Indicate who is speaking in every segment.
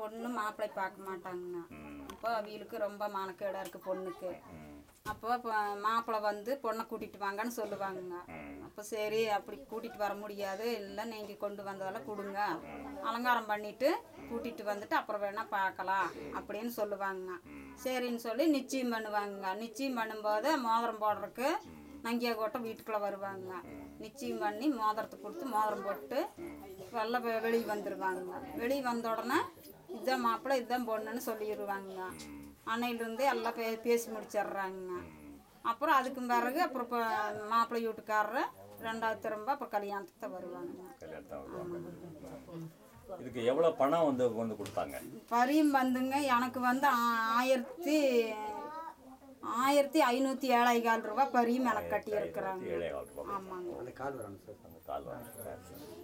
Speaker 1: பொண்ணு மாப்பிள்ளை பார்க்க மாட்டாங்க அப்போ அவங்களுக்கு ரொம்ப மனக்கேடாக இருக்குது பொண்ணுக்கு அப்போ இப்போ மாப்பிள்ளை வந்து பொண்ணை கூட்டிகிட்டு வாங்கன்னு சொல்லுவாங்க அப்போ சரி அப்படி கூட்டிகிட்டு வர முடியாது இல்லை நீங்கள் கொண்டு வந்ததெல்லாம் கொடுங்க அலங்காரம் பண்ணிட்டு கூட்டிகிட்டு வந்துட்டு அப்புறம் வேணால் பார்க்கலாம் அப்படின்னு சொல்லுவாங்க சரின்னு சொல்லி நிச்சயம் பண்ணுவாங்க நிச்சயம் பண்ணும்போது மோதிரம் போடுறதுக்கு நங்கியா கோட்டை வீட்டுக்குள்ளே வருவாங்க நிச்சயம் பண்ணி மோதிரத்தை கொடுத்து மோதிரம் போட்டு வெளில வெ- வெளியே வந்துடுவாங்க வெளியே வந்த உடனே இதுதான் மாப்பிள்ளை இதுதான் பொண்ணுன்னு சொல்லிடுவாங்க அன்னையிலேருந்தே எல்லாம் பே பேசி முடிச்சிடுறாங்க அப்புறம் அதுக்கு பிறகு அப்புறம் இப்போ மாப்பிள்ளை வீட்டுக்காரரு ரெண்டாவது திரும்ப அப்புறம் கல்யாணத்துக்கு தான் வருவாங்க
Speaker 2: கல்யாணத்தை வருவாங்க. இதுக்கு எவ்வளோ பணம் வந்து கொண்டு கொடுத்தாங்க
Speaker 1: பரியும் வந்துங்க எனக்கு வந்து ஆ- ஆயிரத்தி ஆயிரத்தி ஐநூற்றி ஏழாயிரம் ரூபா பரியும் எனக்கு கட்டி இருக்கிறாங்க
Speaker 2: ஏழை கால் ரூபாய்
Speaker 1: ஆமாங்க
Speaker 2: அந்த கால் வாங்க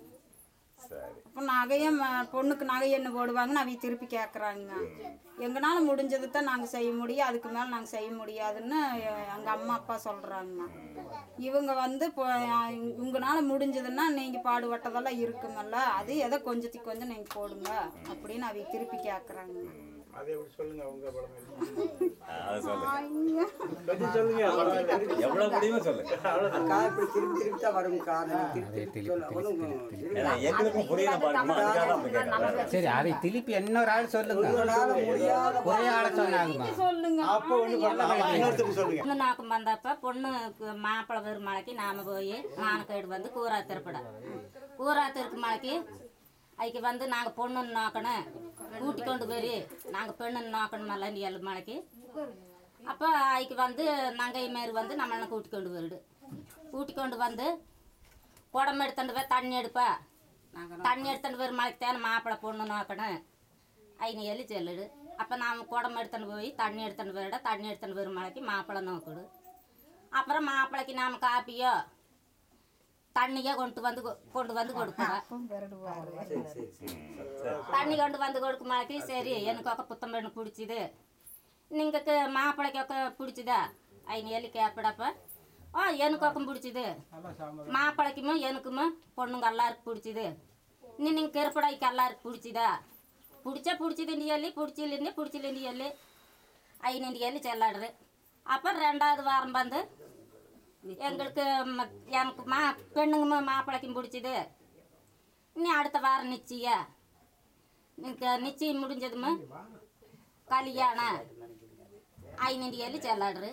Speaker 2: சரி
Speaker 1: இப்போ நகையும் ம- பொண்ணுக்கு நகை என்ன போடுவாங்கன்னு அவங்க திருப்பி கேட்குறாங்க எங்களால் முடிஞ்சது தான் நாங்கள் செய்ய முடியும் அதுக்கு மேலே நாங்கள் செய்ய முடியாதுன்னு எங்கள் அம்மா அப்பா சொல்கிறாங்க இவங்க வந்து இப்போ உங்களால் முடிஞ்சதுன்னா நீங்கள் பாடுபட்டதெல்லாம் இருக்குமல்ல அது எதோ கொஞ்சத்துக்கு கொஞ்சம் நீங்கள் போடுங்க அப்படின்னு அவங்க திருப்பி கேட்குறாங்க
Speaker 3: அதை எப்படி சொல்லுங்க உங்க படம்
Speaker 2: ஆ, அதை சொல்லுங்க
Speaker 3: கொஞ்சம் சொல்லுங்க
Speaker 2: எவ்வளோ முடியுமோ சொல்லுங்க
Speaker 4: அக்கா இப்படி திருப்பி திருப்பி தான் வருங்கக்கா நான் திருப்பி திருப்பி சொல்ல ஒன்றும்
Speaker 2: ஏன்னா எங்களுக்கும் புரியல பாருமா அதுக்காக தான் அப்படி கேட்குறேன்
Speaker 5: சரி அதை திருப்பி இன்னொரு ஆள் சொல்லுங்க
Speaker 4: முடியாத
Speaker 5: ஒரே ஆளை சொன்னாங்கம்மா
Speaker 1: சொல்லுங்க
Speaker 3: அப்போ ஒண்ணு பண்ணலாம் இன்னொருத்தருக்கு சொல்லுங்க
Speaker 6: பொண்ணு நாக்கம் வந்தப்ப பொண்ணு மாப்பிள்ளை பெருமலைக்கு நாம போய் மானக்கேடு வந்து கூரா திருப்பட கூரா திருக்கு மலைக்கு அதுக்கு வந்து நாங்கள் பொண்ணு நோக்கணும் கூட்டி கொண்டு போய் நாங்கள் பெண்ணு நோக்கணும் மல்லி ஏழு மலைக்கு அப்போ அதுக்கு வந்து நங்கை மாரி வந்து நம்மளை கூட்டி கொண்டு போயிடு கூட்டி கொண்டு வந்து குடம் எடுத்துட்டு போய் தண்ணி எடுப்பா தண்ணி எடுத்துட்டு போய் மலைக்கு தேன மாப்பிள்ளை பொண்ணு நோக்கணும் ஐநூ எலி சொல்லுடு அப்போ நாம் குடம் எடுத்துன்னு போய் தண்ணி எடுத்துன்னு போயிட தண்ணி எடுத்துன்னு போய் மலைக்கு மாப்பிள்ளை நோக்குடு அப்புறம் மாப்பிள்ளைக்கு நாம் காப்பியோ தண்ணியோ கொண்டு வந்து கொ- கொண்டு வந்து கொடுப்போம்
Speaker 4: சரி சரி சரி
Speaker 6: தண்ணி கொண்டு வந்து கொடுக்கும் மலைக்கு சரி எனக்கு ஒக்க புத்தம் பெண்ணு பிடிச்சிது நீங்களுக்கு மாப்பிள்ளைக்கு ஒக்க பிடிச்சிதா ஐநூ எலி கேப்படப்ப ஓ எனக்கு ஒக்கம் பிடிச்சிது மாப்பிள்ளைக்குமே எனக்குமே பொண்ணுங்க எல்லாருக்கும் பிடிச்சிது நீ நீங்கள் கிருப்படைக்கு எல்லாருக்கும் பிடிச்சிதா பிடிச்சா பிடிச்சிதுன்னு சொல்லி பிடிச்சில்லைன்னு பிடிச்சில்லைன்னு சொல்லி ஐநூறு சொல்லி செல்லாடுது அப்புறம் ரெண்டாவது வாரம் வந்து எங்களுக்கு ம- எனக்கு மா பெண்ணுங்க மாப்பிள்ளைக்கும் பிடிச்சிது இனி அடுத்த வாரம் நிச்சய எனக்கு நிச்சயம் முடிஞ்சதுமே கல்யாணம் ஐநூறு ஏழு செல்லாடுறு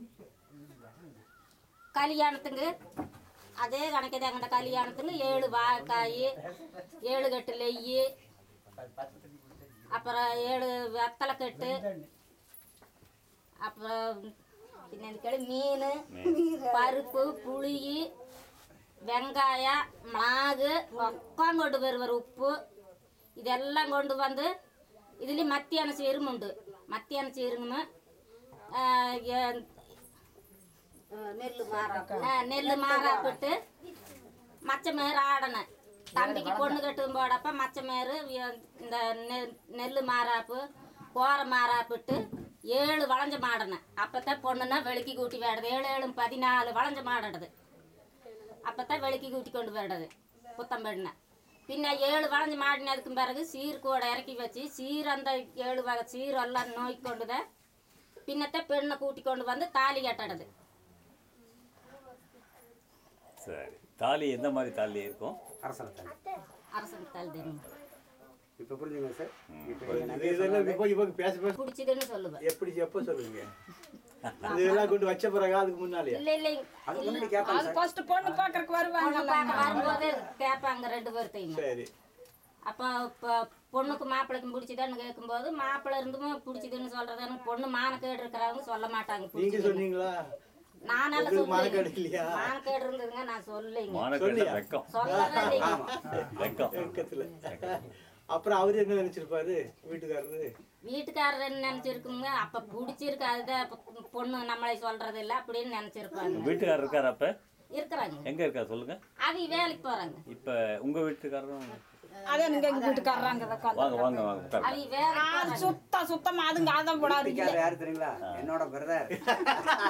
Speaker 6: கல்யாணத்துக்கு அதே கணக்கு எங்கள்கிட்ட கல்யாணத்துக்கு ஏழு வாக்காய் ஏழு கட்டு நெய் அப்புறம் ஏழு வெத்தலை கட்டு அப்புறம் பின்னாடி மீன் பருப்பு புளி வெங்காயம் மிளகு ஒக்கம் கொண்டு வருவார் உப்பு இதெல்லாம் கொண்டு வந்து இதுலேயும் மத்தியான சீரும் உண்டு மத்தியான சீருங்கன்னு நெல் மாறா நெல் மாறாப்பிட்டு மச்ச மேரு ஆடணும் தம்பிக்கு பொண்ணு கட்டும் போடப்ப மச்ச மேரு எ- இந்த நெ- நெல் மாறாப்பு கோர மாறாப்பிட்டு ஏழு வளைஞ்ச மாடணும் அப்பத்தான் பொண்ணுன்னா வெளுக்கி கூட்டி வேடுது ஏழு ஏழு பதினாலு வளைஞ்ச மாடுறது அப்பத்தான் வெளுக்கி கூட்டி கொண்டு போயிடுது புத்தம் பெண்ணை பின்ன ஏழு வளைஞ்சு மாடினதுக்கு பிறகு சீர் கூட இறக்கி வச்சு சீர் அந்த ஏழு வகை சீர் எல்லாம் நோய் கொண்டு தான் பின்னத்தை பெண்ணை கூட்டி கொண்டு வந்து தாலி கட்டிடுது
Speaker 2: சரி தாலி எந்த மாதிரி தாலி இருக்கும்
Speaker 4: அரசல தானே
Speaker 6: அரசன் தாலி தெரியும்
Speaker 4: இப்போ புரிஞ்சுங்க சார் இப்போ
Speaker 3: இது இதெல்லாம் இப்போ இப்போ பேச பேச
Speaker 6: பிடிச்சதுன்னு சொல்லுவேன்
Speaker 3: எப்படி எப்போ சொல்லுவீங்க இதெல்லாம் கொண்டு வச்ச பிறகு அதுக்கு முன்னாலேயா
Speaker 6: இல்லை இல்லை
Speaker 4: அது முன்னாடி கேட்பாங்க
Speaker 1: அது ஃபர்ஸ்ட் பொண்ணு பார்க்கறக்கு வருவாங்க
Speaker 6: பொண்ணு பார்க்க வரும்போது கேட்பாங்க ரெண்டு பேர்த்தையும்
Speaker 3: சரி
Speaker 6: அப்போ இப்போ பொண்ணுக்கு மாப்பிள்ளைக்கும் பிடிச்சதான்னு கேட்கும்போது மாப்பிள்ளை இருந்துமே பிடிச்சதுன்னு சொல்றது பொண்ணு மானக்கேடு இருக்கிறவங்க சொல்ல மாட்டாங்க
Speaker 3: நீங்க
Speaker 6: பிடிச்சதுன்னு.
Speaker 3: சொன்னீங்களா
Speaker 6: நானெல்லாம்
Speaker 3: உங்களுக்கு மானக்கேடு
Speaker 6: சொல்லலைங்க
Speaker 3: இல்லையா?
Speaker 6: மானக்கேடு இருந்ததுங்க நான் சொல்லலைங்க
Speaker 2: மானக்கேட்ட வெக்கம்
Speaker 6: சொல்லவே இல்லைங்க
Speaker 2: வெக்கம்
Speaker 3: பக்கத்துல அப்புறம் அவரு என்ன நினைச்சிருப்பாரு வீட்டுக்காரரு
Speaker 6: வீட்டுக்காரர் என்ன நினைச்சிருக்குங்க அப்ப பிடிச்சிருக்கு அதுதான் இப்ப பொண்ணு நம்மளை சொல்றது இல்ல அப்படின்னு நினைச்சிருப்பாங்க
Speaker 2: வீட்டுக்காரர் இருக்கார் அப்ப
Speaker 6: இருக்கிறாங்க
Speaker 2: எங்க இருக்கார் சொல்லுங்க
Speaker 6: அவங்க வேலைக்கு போறாங்க
Speaker 2: இப்ப உங்க வீட்டுக்காரரும்
Speaker 1: அதே நீங்க எங்க வீட்டுக்காரறாங்க
Speaker 2: வாங்க வாங்க வாங்க உட்காருங்க.
Speaker 6: அவங்க வேலைக்கு போறாங்க
Speaker 1: சுத்த சுத்தமா அதுங்க அதான் போடாது
Speaker 4: வீட்டுக்காரர் யாரு தெரியுங்களா என்னோட பிரதர்